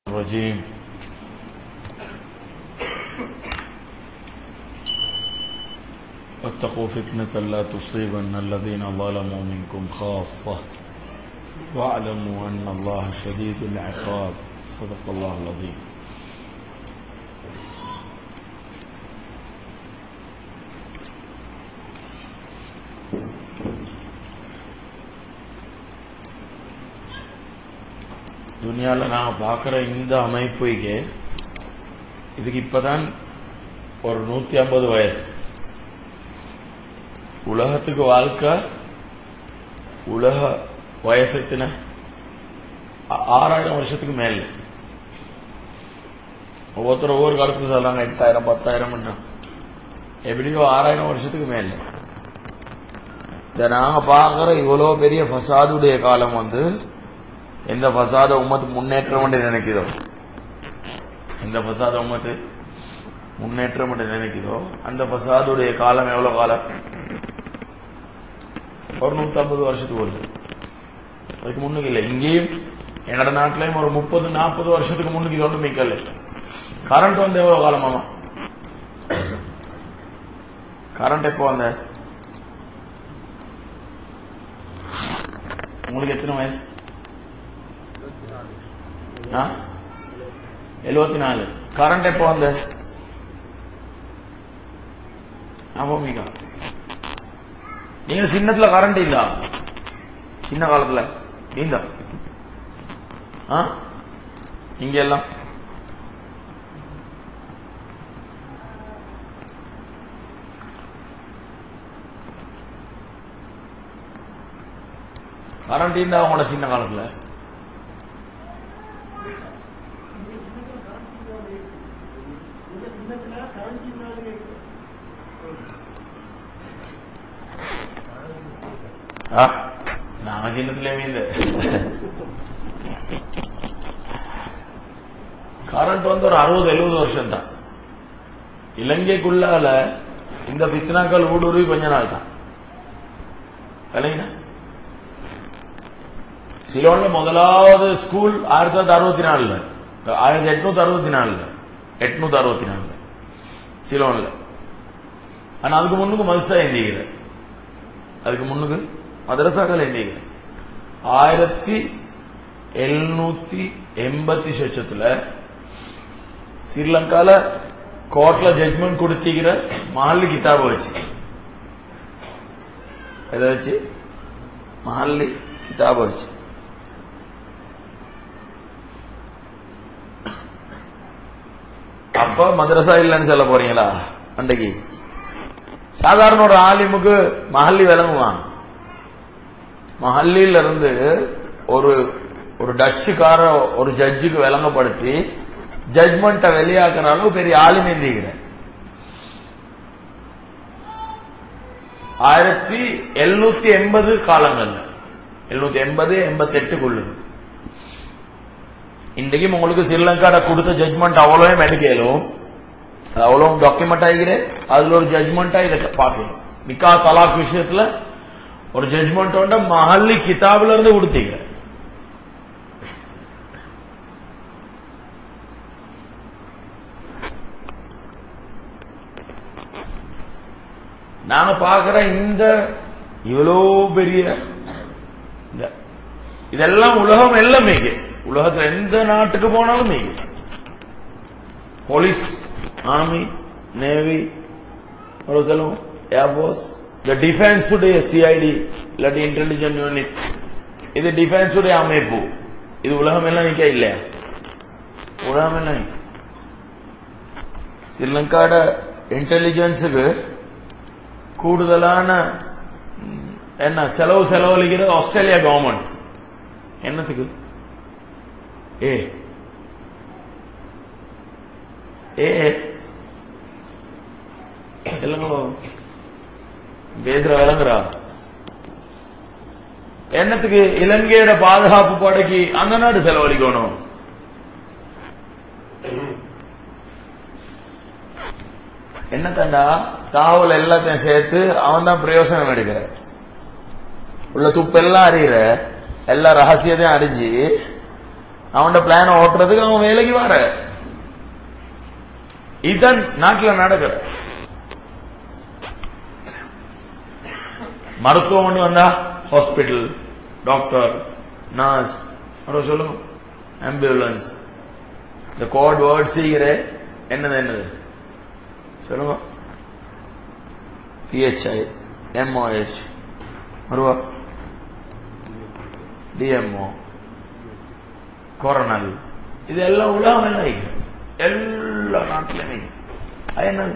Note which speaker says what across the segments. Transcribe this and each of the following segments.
Speaker 1: الرجيم واتقوا فتنة لا تصيبن الذين ظلموا منكم خاصة واعلموا أن الله شديد العقاب صدق الله العظيم துனியாவில் நாங்கள் பார்க்குற இந்த அமைப்புக்கு இதுக்கு இப்பதான் ஒரு நூற்றி ஐம்பது வயசு உலகத்துக்கு வாழ்க்கை உலக வயசு எத்தனை ஆ- ஆறாயிரம் வருஷத்துக்கு மேல ஒவ்வொருத்தர் ஒவ்வொரு கருத்து சொல்றாங்க எட்டாயிரம் பத்தாயிரம் எப்படியோ ஆறாயிரம் வருஷத்துக்கு மேல இதை நாங்க பார்க்கிற இவ்வளவு பெரிய ஃபசாதுடைய காலம் வந்து எந்த ஃபசாத உம்மத்து முன்னேற்றம் என்று நினைக்குதோ எந்த ஃபசாத உம்மத்து முன்னேற்றம் என்று நினைக்குதோ அந்த ஃபசாதுடைய காலம் எவ்வளவு காலம் ஒரு நூத்தம்பது வருஷத்துக்கு வருது அதுக்கு முன்னுக்கு இல்லை இங்கேயும் என்னோட நாட்டிலையும் ஒரு முப்பது நாற்பது வருஷத்துக்கு முன்னுக்கு இது ஒன்றும் மிக்கல கரண்ட் வந்து எவ்வளவு காலமாமா கரண்ட் எப்போ வந்த உங்களுக்கு எத்தனை வயசு எழுபத்தி நாலு கரண்ட் எப்போ வந்த நவமிகா நீங்க சின்னத்துல கரண்ட் இல்ல சின்ன காலத்துல இந்த இங்க எல்லாம் கரண்ட் இருந்தா அவங்களோட சின்ன காலத்துல ஆ, நாங்க சின்னத்திலே இந்த கரண்ட் வந்து ஒரு அறுபது எழுபது வருஷம் தான் இலங்கைக்குள்ளால இந்த பித்னாக்கள் ஊடுருவி கொஞ்ச நாள் தான் கலைஞா சிலோன்ல முதலாவது ஸ்கூல் ஆயிரத்தி தொள்ளாயிரத்தி அறுபத்தி நாலுல ஆயிரத்தி எட்நூத்தி அறுபத்தி நாலுல எட்நூத்தி அறுபத்தி நாலுல சிலோன்ல ஆனா அதுக்கு முன்னுக்கு மதுசா எந்திக்கிற அதுக்கு முன்னுக்கு மதரசாக்கள் எண்ணிக்கை ஆயிரத்தி எழுநூத்தி எண்பத்தி சொச்சத்துல ஸ்ரீலங்கால கோர்ட்ல ஜட்மெண்ட் கொடுத்திக்கிற மஹல்லி கிதாப வச்சு எதை வச்சு மஹல்லி கிதாப வச்சு அப்ப மதரசா இல்லைன்னு சொல்ல போறீங்களா அன்றைக்கு சாதாரண ஒரு ஆலிமுக்கு மஹல்லி விளங்குவான் மஹல்லில இருந்து ஒரு ஒரு டச்சுக்கார ஒரு ஜட்ஜுக்கு விளங்கப்படுத்தி ஜட்மெண்ட்டை வெளியாக்குற அளவு பெரிய ஆளுமை எந்திக்கிற ஆயிரத்தி எழுநூத்தி எண்பது காலங்கள்ல எழுநூத்தி எண்பது எண்பத்தி எட்டுக்குள்ளது இன்றைக்கும் உங்களுக்கு ஸ்ரீலங்காட கொடுத்த ஜட்மெண்ட் அவ்வளவே மெடிக்கலும் அது அவ்வளவு டாக்குமெண்ட் ஆகிக்கிறேன் அதுல ஒரு ஜட்மெண்டா இதை பார்க்கணும் நிக்கா தலாக் விஷயத்துல ஒரு ஜட்மெண்ட் மஹல்லி கிதாப்ல இருந்து கொடுத்தீங்க நாங்க பார்க்கிற இந்த இவ்வளோ பெரிய இந்த- இதெல்லாம் உலகம் எல்லாம் மிகு உலகத்துல எந்த நாட்டுக்கு போனாலும் மிகு போலீஸ் ஆர்மி நேவி ஒரு சொல்லுவோம் ஏர்போர்ஸ் இந்த டிஃபென்ஸ் உடைய சிஐடி இல்லாட்டி இன்டெலிஜென்ட் யூனிட் இது டிஃபென்ஸ் உடைய அமைப்பு இது உலகம் எல்லாம் நிக்க இல்லையா உலகம் எல்லாம் நிக்க. ஸ்ரீலங்காட இன்டெலிஜென்ஸுக்கு கூடுதலான ம், என்ன செலவு செலவழிக்கிறது ஆஸ்திரேலியா கவர்மெண்ட் என்னத்துக்கு ஏ ஏ இல்லைங்களோ பேசுற விளங்குறா என்னத்துக்கு இலங்கையோட பாதுகாப்பு படைக்கு அந்த நாடு செலவழிக்கணும் என்ன கண்டா தகவல் எல்லாத்தையும் சேர்த்து அவன் தான் பிரயோசனம் எடுக்கிற உள்ள துப்பெல்லாம் அறிகிற எல்லா ரகசியத்தையும் அறிஞ்சு அவன் பிளான ஓட்டுறதுக்கு அவன் வேலைக்கு வர இதுதான் நாட்டில் நடக்கிற மருத்துவம் வந்தா ஹாஸ்பிட்டல் டாக்டர் நர்ஸ் அப்புறம் சொல்லுங்க ஆம்புலன்ஸ் இந்த கோட் வேர்ட் செய்கிற என்னது என்னது சொல்லுங்க பிஹெச்ஐ எம்ஓஹெச் வருவா டிஎம்ஓ கொரோனல் இது எல்லாம் உலகம் என்ன வைக்கிறது எல்லா நாட்டிலுமே அது என்னது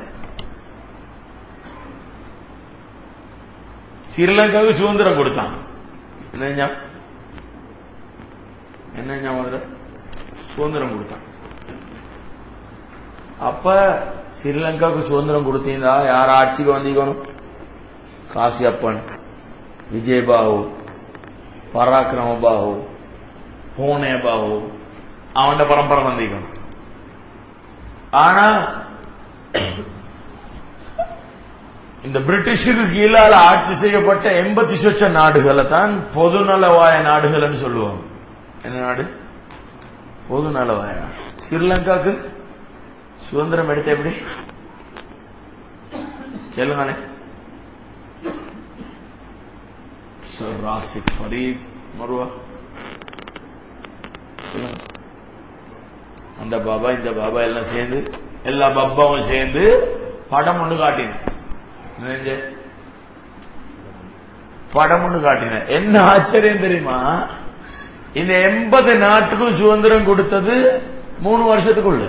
Speaker 1: ஸ்ரீலங்காவுக்கு சுதந்திரம் கொடுத்தான் என்ன என்ன ஞாபகம் சுதந்திரம் கொடுத்தான் அப்ப ஸ்ரீலங்காவுக்கு சுதந்திரம் கொடுத்தீங்களா யார் ஆட்சிக்கு வந்தீங்கணும் காசியப்பன் விஜயபாபு பராக்கிரம பாபு பூனே பாபு அவன் பரம்பரை வந்தீங்கணும் ஆனா இந்த பிரிட்டிஷுக்கு கீழால ஆட்சி செய்யப்பட்ட எண்பத்தி சொச்ச நாடுகளை தான் பொதுநலவாய நாடுகள்னு சொல்லுவாங்க என்ன நாடு பொதுநலவாய நாடு ஸ்ரீலங்காக்கு சுதந்திரம் எடுத்த எப்படி சொல்லுங்களே ராசிக் ஃபரீத் மருவா சொல்லுங்க அந்த பாபா இந்த பாபா எல்லாம் சேர்ந்து எல்லா பப்பாவும் சேர்ந்து படம் ஒண்ணு காட்டின நினைஞ்ச படம் ஒண்ணு காட்டின என்ன ஆச்சரியம் தெரியுமா இந்த எண்பது நாட்டுக்கும் சுதந்திரம் கொடுத்தது மூணு வருஷத்துக்குள்ள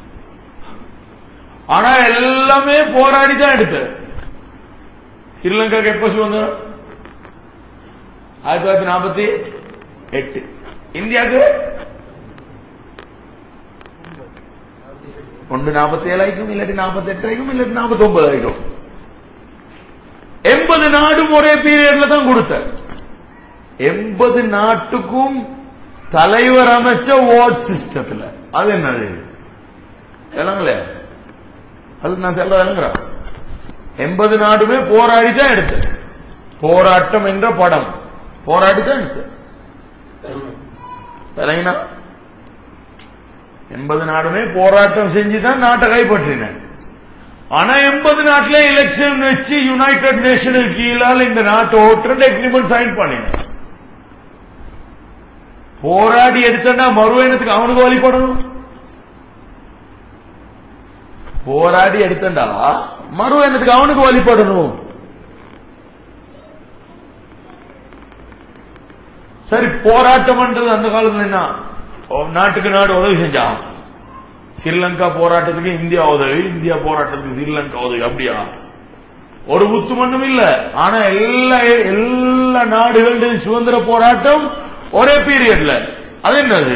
Speaker 1: ஆனா எல்லாமே போராடி தான் எடுத்த ஸ்ரீலங்காக்கு எப்ப சுதந்திரம் ஆயிரத்தி தொள்ளாயிரத்தி நாற்பத்தி எட்டு இந்தியாவுக்கு ஒன்று நாற்பத்தி ஏழாயிக்கும் இல்லாட்டி நாற்பத்தி எட்டாயிக்கும் இல்லாட்டி நாற்பத்தி ஒன்பதாயிக்கும் எண்பது நாடும் ஒரே பீரியட்ல தான் கொடுத்த எண்பது நாட்டுக்கும் தலைவர் அமைச்ச வார்ட் சிஸ்டத்துல அது என்னது இல்லைங்களே அது நான் சொல்றேன் எண்பது நாடுமே போராடி தான் எடுத்த போராட்டம் என்ற படம் போராடி தான் எடுத்த விளங்கினா எண்பது நாடுமே போராட்டம் செஞ்சுதான் நாட்டை கைப்பற்றின ஆனா எண்பது நாட்டுல எலெக்ஷன் வச்சு யுனைடெட் நேஷனுக்கு கீழால் இந்த நாட்டை ஓட்டுறது அக்ரிமெண்ட் சைன் பண்ணின போராடி எடுத்தா மறுவயனத்துக்கு அவனுக்கு வழிபடணும் போராடி எடுத்தா மறுவயனத்துக்கு அவனுக்கு வழிபடணும் சரி போராட்டம்ன்றது அந்த காலத்துல என்ன நாட்டுக்கு நாடு உதவி செஞ்சான் ஸ்ரீலங்கா போராட்டத்துக்கு இந்தியா உதவி இந்தியா போராட்டத்துக்கு ஸ்ரீலங்கா உதவி அப்படியா ஒரு புத்து மண்ணும் இல்ல ஆனா எல்லா எல்லா நாடுகளுடைய சுதந்திர போராட்டம் ஒரே பீரியட்ல அது என்னது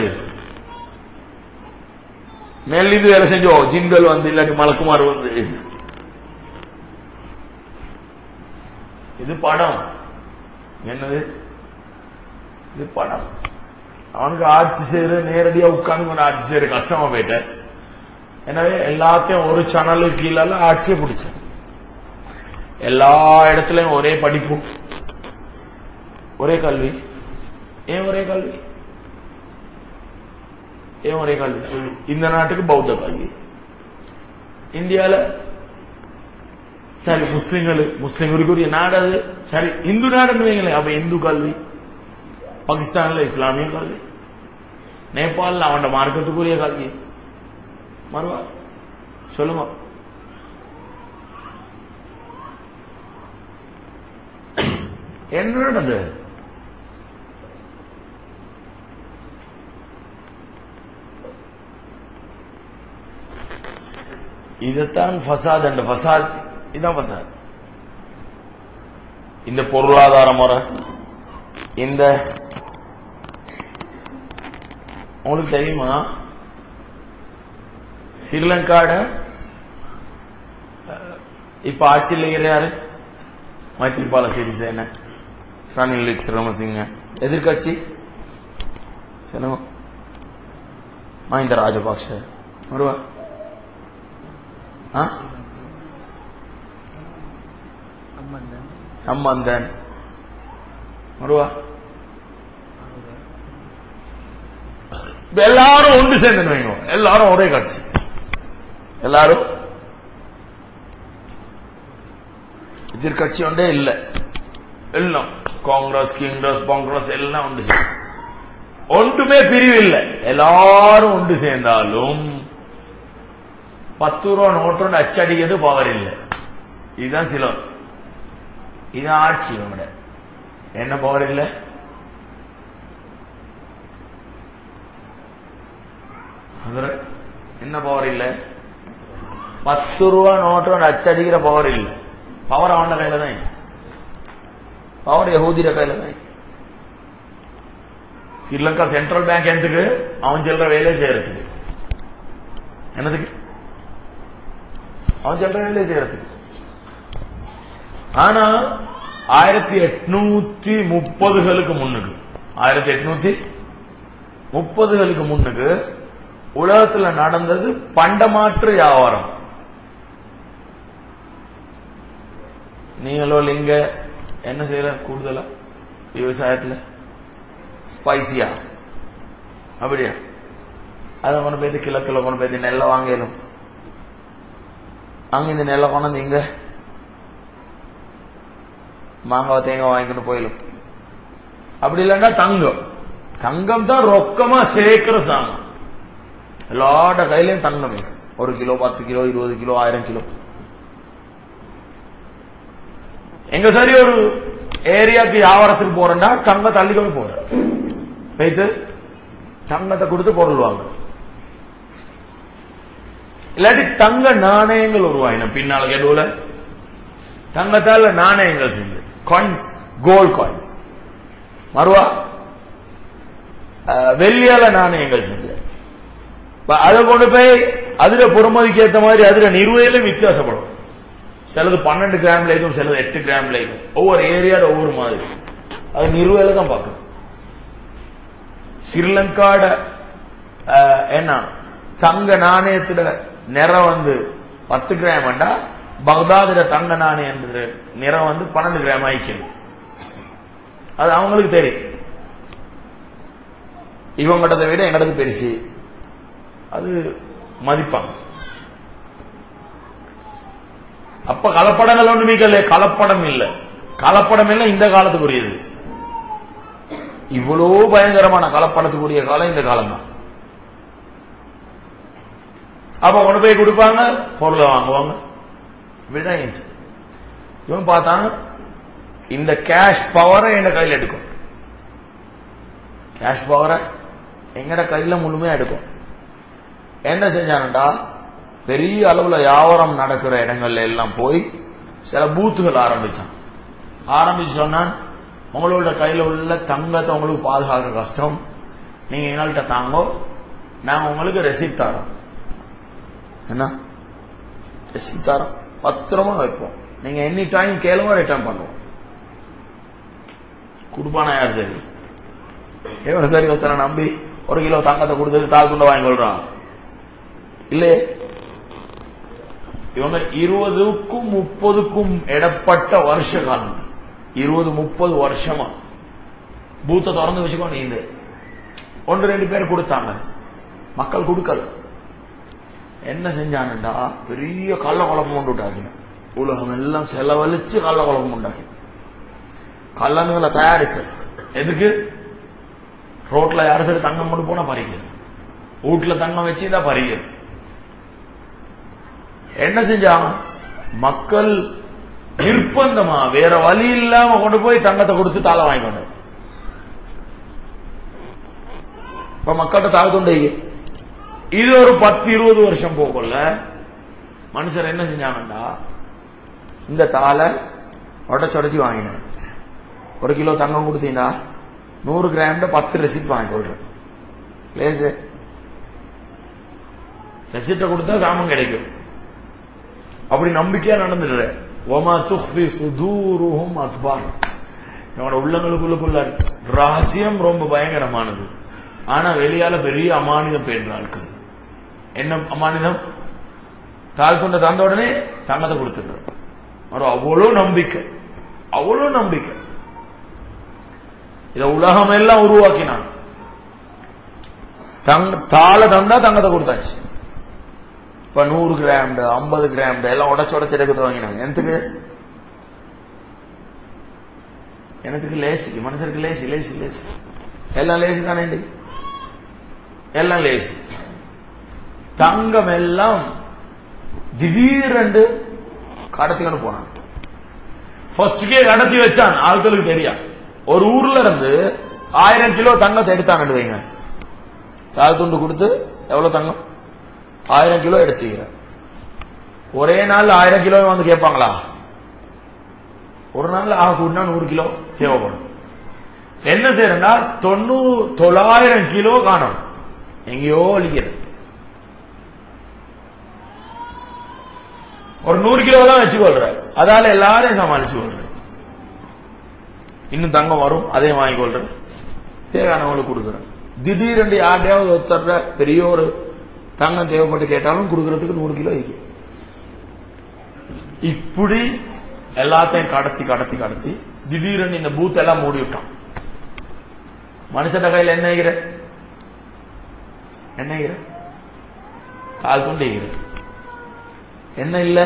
Speaker 1: மேலிருந்து வேலை செஞ்சோம் ஜிங்கல் வந்து இல்லாட்டி மலக்குமார் வந்து இது படம் என்னது இது படம் அவனுக்கு ஆட்சி செய்யறது நேரடியா உட்கார்ந்து கொண்டு ஆட்சி செய்யற கஷ்டமா போயிட்டேன் எனவே எல்லாத்தையும் ஒரு சேனலுக்கு கீழால ஆட்சியை பிடிச்சேன் எல்லா இடத்துலயும் ஒரே படிப்பு ஒரே கல்வி ஏன் ஒரே கல்வி ஏன் ஒரே கல்வி இந்த நாட்டுக்கு பௌத்த கல்வி இந்தியால சரி முஸ்லிம்கள் முஸ்லிம்களுக்குரிய நாடு அது சரி இந்து நாடுன்னு வைங்களேன் அப்ப இந்து கல்வி பாகிஸ்தான்ல இஸ்லாமிய கல்வி நேபாளில் அவன் மார்க்கத்துக்குரிய கல்வி மறுவா சொல்லுங்க என்ன நடந்தது இதுதான் ஃபசாத் என்ற ஃபசாத் இதான் ஃபசாத் இந்த பொருளாதார முறை இந்த உங்களுக்கு தெரியுமா ஸ்ரீலங்காட இப்ப ஆட்சியில் இருக்கிற யாரு மைத்ரிபால சிறிசேன ரணில் விக்ரமசிங்க எதிர்கட்சி சொல்லுங்க மஹிந்த ராஜபக்ஷ வருவா சம்பந்தன் வருவா இப்ப எல்லாரும் ஒன்று சேர்ந்து வைங்க எல்லாரும் ஒரே கட்சி எல்லாரும் எதிர்கட்சி ஒன்றே இல்ல எல்லாம் காங்கிரஸ் கிங்கிரஸ் காங்கிரஸ் எல்லாம் ஒன்று சேர்ந்து ஒன்றுமே பிரிவு இல்லை எல்லாரும் ஒன்று சேர்ந்தாலும் பத்து ரூபா நோட்டு அச்சடிக்கிறது பவர் இல்லை இதுதான் சிலர் இது ஆட்சி நம்மட என்ன பவர் இல்லை அதுல என்ன பவர் இல்லை பத்து ரூபா நோட்டு அச்சடிக்கிற பவர் இல்லை பவர் அவன கையில தான் பவர் யகூதிர கையில தான் ஸ்ரீலங்கா சென்ட்ரல் பேங்க் எதுக்கு அவன் சொல்ற வேலையை செய்யறதுக்கு என்னதுக்கு அவன் சொல்ற வேலையை செய்யறதுக்கு ஆனா ஆயிரத்தி எட்நூத்தி முப்பதுகளுக்கு முன்னுக்கு ஆயிரத்தி எட்நூத்தி முப்பதுகளுக்கு முன்னுக்கு உலகத்துல நடந்தது பண்டமாற்று வியாபாரம் நீங்களோ லிங்க என்ன செய்யற கூடுதலா விவசாயத்துல ஸ்பைசியா அப்படியா அதை கொண்டு போய் கிழக்குல கொண்டு போய் நெல்லை வாங்கிடும் அங்க இந்த நெல்லை கொண்டு இங்க மாங்காய் தேங்காய் வாங்கிட்டு போயிடும் அப்படி இல்லைன்னா தங்கம் தங்கம் தான் ரொக்கமா சேர்க்கிற சாமான் எல்லாட கையிலயும் தங்கம் இருக்கு ஒரு கிலோ பத்து கிலோ இருபது கிலோ ஆயிரம் கிலோ எங்க சரி ஒரு ஏரியாக்கு வியாபாரத்துக்கு போறேன்னா தங்க தள்ளிக்கொண்டு போற போயிட்டு தங்கத்தை கொடுத்து பொருள் வாங்க இல்லாட்டி தங்க நாணயங்கள் உருவாயின பின்னால கெடுவுல தங்கத்தால நாணயங்கள் செஞ்சு காயின்ஸ் கோல்ட் காயின்ஸ் மறுவா வெள்ளியால நாணயங்கள் செஞ்சு அதை கொண்டு போய் அதுல பொறுமதிக்கு ஏத்த மாதிரி அதுல நிறுவையிலும் வித்தியாசப்படும் சிலது பன்னெண்டு கிராம்ல இருக்கும் சிலது எட்டு கிராம்ல இருக்கும் ஒவ்வொரு ஏரியால ஒவ்வொரு மாதிரி அது நிறுவையில தான் பார்க்கணும் ஸ்ரீலங்காட என்ன தங்க நாணயத்துல நிறம் வந்து பத்து கிராம் வேண்டா பக்தாதுல தங்க நாணயம் நிறம் வந்து பன்னெண்டு கிராம் ஆயிக்கணும் அது அவங்களுக்கு தெரியும் இவங்கடத்தை விட எங்கடது பெருசு அது மதிப்பாங்க அப்ப கலப்படங்கள் ஒன்று மீக்கல கலப்படம் இல்ல கலப்படம் இல்ல இந்த காலத்துக்குரியது இவ்வளவு பயங்கரமான கலப்படத்துக்குரிய காலம் இந்த காலம் தான் அப்ப கொண்டு போய் கொடுப்பாங்க பொருளை வாங்குவாங்க இப்படிதான் இருந்துச்சு இவன் பார்த்தாங்க இந்த கேஷ் பவரை எங்க கையில் எடுக்கும் கேஷ் பவரை எங்கட கையில முழுமையா எடுக்கும் என்ன செஞ்சானுடா பெரிய அளவுல வியாபாரம் நடக்கிற இடங்கள்ல எல்லாம் போய் சில பூத்துகள் ஆரம்பிச்சான் ஆரம்பிச்சு சொன்னான் உங்களோட கையில உள்ள தங்கத்தை உங்களுக்கு பாதுகாக்க கஷ்டம் நீங்க எங்கள்கிட்ட தாங்கோ நாங்க உங்களுக்கு ரெசிப்ட் தரோம் என்ன ரெசிப்ட் தரோம் பத்திரமா வைப்போம் நீங்க எனி டைம் கேளுங்க ரிட்டர்ன் பண்ணுவோம் குடுப்பானா யார் சரி எவன் சரி ஒருத்தனை நம்பி ஒரு கிலோ தங்கத்தை கொடுத்தது தால் துண்டை வாங்கி கொள்றான் இல்லையே இவங்க இருபதுக்கும் முப்பதுக்கும் இடப்பட்ட வருஷ காலம் இருபது முப்பது வருஷமா பூத்தை திறந்து வச்சுக்கோ நீங்க ஒன்று ரெண்டு பேர் கொடுத்தாங்க மக்கள் கொடுக்கல என்ன செஞ்சானுண்டா பெரிய கள்ள குழப்பம் கொண்டு விட்டாங்க உலகம் எல்லாம் செலவழிச்சு கள்ள குழப்பம் உண்டாக்கி கல்லணுகளை தயாரிச்சு எதுக்கு ரோட்ல யாரும் சரி தங்கம் கொண்டு போனா பறிக்கிறது வீட்டுல தங்கம் வச்சுதான் பறிக்கிறது என்ன செஞ்சாங்க மக்கள் நிர்பந்தமா வேற வழி இல்லாம கொண்டு போய் தங்கத்தை கொடுத்து தாளை வாங்கிக்கொண்டு இப்ப மக்கள்கிட்ட தாழ் தொண்டை இது ஒரு பத்து இருபது வருஷம் போகல மனுஷர் என்ன செஞ்சாங்கண்டா இந்த தாளை உடச்சு உடச்சி வாங்கினேன் ஒரு கிலோ தங்கம் கொடுத்தீங்கன்னா நூறு கிராம்ல பத்து ரெசிப்ட் வாங்கி சொல்றேன் லேசு ரெசிப்ட கொடுத்தா சாமம் கிடைக்கும் அப்படி நம்பிக்கையா நடந்துடுற ஒமா துஹ்ஃபி சுதூருஹும் அக்பார் இவனோட உள்ளங்களுக்குள்ளுக்குள்ள ரகசியம் ரொம்ப பயங்கரமானது ஆனா வெளியால பெரிய அமானிதம் பேர் ஆட்கள் என்ன அமானிதம் தாழ் கொண்ட தந்த உடனே தங்கத்தை கொடுத்துடுற அவ்வளவு நம்பிக்கை அவ்வளவு நம்பிக்கை இத உலகம் எல்லாம் உருவாக்கினான் தங்க தாளை தந்தா தங்கத்தை கொடுத்தாச்சு இப்ப நூறு கிராம் ஐம்பது கிராம் எல்லாம் உடச்சு உடச்சு எடுக்கிறது வாங்கினாங்க எனக்கு எனக்கு லேசி மனுஷருக்கு லேசி லேசி லேசி எல்லாம் லேசி தானே இன்னைக்கு எல்லாம் லேசி தங்கம் எல்லாம் திடீரென்று கடத்திக்கொண்டு போனான் ஃபர்ஸ்டுக்கே கடத்தி வச்சான் ஆட்களுக்கு தெரியும் ஒரு ஊர்ல இருந்து ஆயிரம் கிலோ தங்கத்தை எடுத்தான்னு வைங்க தாள் துண்டு கொடுத்து எவ்வளவு தங்கம் ஆயிரம் கிலோ எடுத்துக்கிறேன் ஒரே நாள் ஆயிரம் கிலோ வந்து கேட்பாங்களா ஒரு நாள் ஆக கூடனா நூறு கிலோ தேவைப்படும் என்ன செய்யறா தொண்ணூ தொள்ளாயிரம் கிலோ காணும் எங்கேயோ அழிக்கிறது ஒரு நூறு கிலோ தான் வச்சுக்கொள்ற அதால எல்லாரையும் சமாளிச்சு கொள்ற இன்னும் தங்கம் வரும் அதையும் வாங்கிக்கொள்றேன் தேவையானவங்களுக்கு கொடுக்குறேன் திடீரென்று யார்டையாவது ஒருத்தர பெரிய ஒரு தங்கம் தேவைப்பட்டு கேட்டாலும் கொடுக்கறதுக்கு நூறு கிலோ இருக்கு இப்படி எல்லாத்தையும் கடத்தி கடத்தி கடத்தி திடீரென்று இந்த பூத் எல்லாம் மூடி விட்டான் மனுஷன் கையில் என்ன ஆகிற என்ன ஆகிற கால் கொண்டு ஆகிற என்ன இல்ல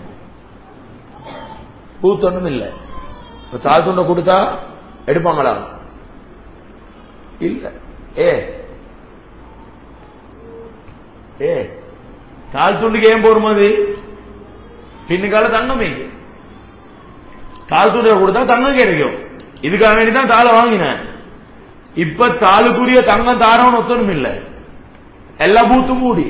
Speaker 1: பூத் ஒண்ணும் இல்ல இப்ப தாள் துண்டை கொடுத்தா எடுப்பாங்களா இல்ல ஏ ஏ தாள் துண்டுக்கு ஏன் போருமது பின்னுக்கால தங்கம் வைக்கு தாள் துண்டை கொடுத்தா தங்கம் கிடைக்கும் இதுக்காக வேண்டி தான் தாளை வாங்கினேன் இப்ப தாளுக்குரிய தங்கம் தாரவன் ஒத்தனும் இல்ல எல்லா பூத்தும் மூடி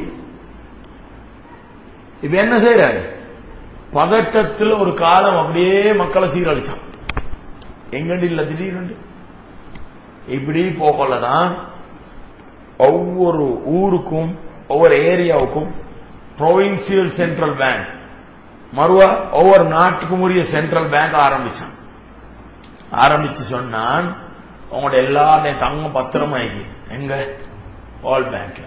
Speaker 1: இப்ப என்ன செய்யறாரு பதட்டத்தில் ஒரு காலம் அப்படியே மக்களை சீரழிச்சான் எங்கண்டு இல்ல திடீர்னு இப்படி போகலதான் ஒவ்வொரு ஊருக்கும் ஒவ்வொரு ஏரியாவுக்கும் ப்ரொவின்சியல் சென்ட்ரல் பேங்க் மறுவா ஒவ்வொரு நாட்டுக்கும் உரிய சென்ட்ரல் பேங்க் ஆரம்பிச்சான் ஆரம்பிச்சு சொன்னான் உங்களோட எல்லாருடைய தங்கம் பத்திரமாயிக்கு எங்க வேர்ல்ட் பேங்க்ல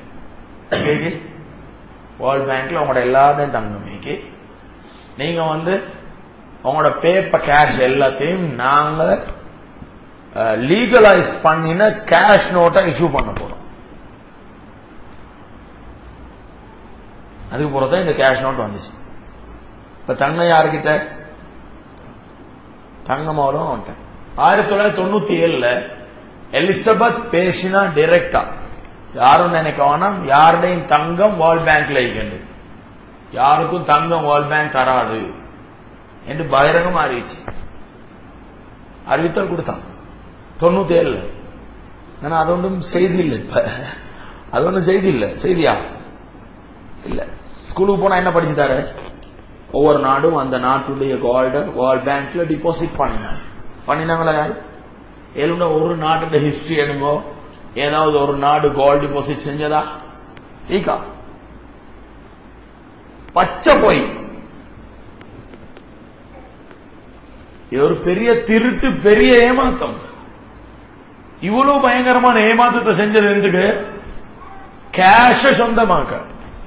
Speaker 1: வேர்ல்ட் பேங்க்ல உங்களோட எல்லாருடையும் தங்கம் வைக்கி நீங்க வந்து உங்களோட பேப்பர் கேஷ் எல்லாத்தையும் நாங்க லீகலைஸ் பண்ணின கேஷ் நோட்டை இஷ்யூ பண்ண போறோம் அதுக்கு போறதான் இந்த கேஷ் நோட் வந்துச்சு இப்ப தங்கம் யாருக்கிட்ட தங்கம் அவ்வளோ வந்துட்டேன் ஆயிரத்தி தொள்ளாயிரத்தி தொண்ணூத்தி ஏழுல எலிசபெத் பேசினா டைரக்டா யாரும் நினைக்க வேணாம் யாருடையும் தங்கம் வேர்ல்ட் பேங்க்ல இருக்கின்றது யாருக்கும் தங்கம் வேர்ல்ட் பேங்க் தராது என்று பகிரங்கமா அறிவிச்சு அறிவித்தல் கொடுத்தான் தொண்ணூத்தி ஏழுல ஆனா அது ஒன்றும் செய்தி இல்லை இப்ப அது ஒன்றும் செய்தி இல்லை செய்தியா இல்ல ஸ்கூலுக்கு போனா என்ன படிச்சு தர ஒவ்வொரு நாடும் அந்த நாட்டுடைய கோல்ட வேர்ல்ட் பேங்க்ல டிபாசிட் பண்ணினாங்க பண்ணினாங்களா யாரு ஏழுண்ட ஒரு நாட்டோட ஹிஸ்டரி என்னமோ ஏதாவது ஒரு நாடு கோல்டு டிபாசிட் செஞ்சதா ஈக்கா பச்சை போய் இது ஒரு பெரிய திருட்டு பெரிய ஏமாத்தம் இவ்வளவு பயங்கரமான ஏமாத்தத்தை செஞ்சது எதுக்கு கேஷ சொந்தமாக்க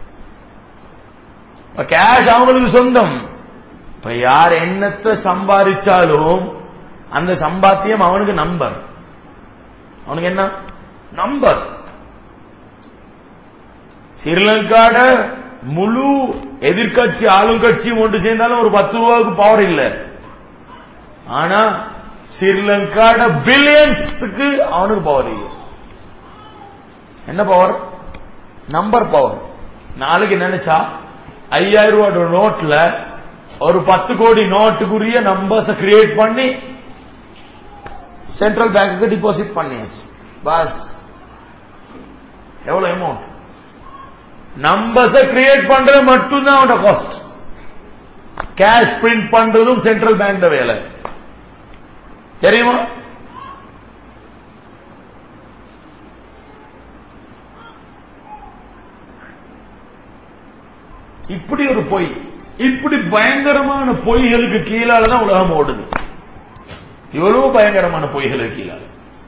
Speaker 1: கேஷ் அவங்களுக்கு சொந்தம் இப்ப யார் எண்ணத்தை சம்பாதிச்சாலும் அந்த சம்பாத்தியம் அவனுக்கு நம்பர் அவனுக்கு என்ன நம்பர் ஸ்ரீலங்காட முழு எதிர்கட்சி ஆளுங்கட்சியும் ஒன்று சேர்ந்தாலும் ஒரு பத்து ரூபாய்க்கு பவர் இல்ல ஆனா ஸ்ரீலங்காட பில்லியன்ஸுக்கு அவனுக்கு பவர் இல்லை என்ன பவர் நம்பர் பவர் நாளைக்கு நினைச்சா ஐயாயிரம் ரூபாய் நோட்ல ஒரு பத்து கோடி நோட்டுக்குரிய நம்பர்ஸ் கிரியேட் பண்ணி சென்ட்ரல் பேங்க்கு டிபாசிட் பண்ணியாச்சு பஸ் எவ்வளவு அமௌண்ட் நம்பர்ஸ் கிரியேட் பண்றது மட்டும்தான் அவனோட காஸ்ட் கேஷ் பிரிண்ட் பண்றதும் சென்ட்ரல் பேங்க் வேலை தெரியுமா இப்படி ஒரு பொய் இப்படி பயங்கரமான பொய்களுக்கு கீழாலதான் உலகம் ஓடுது இவ்வளவு பயங்கரமான பொய்களுக்கு கீழால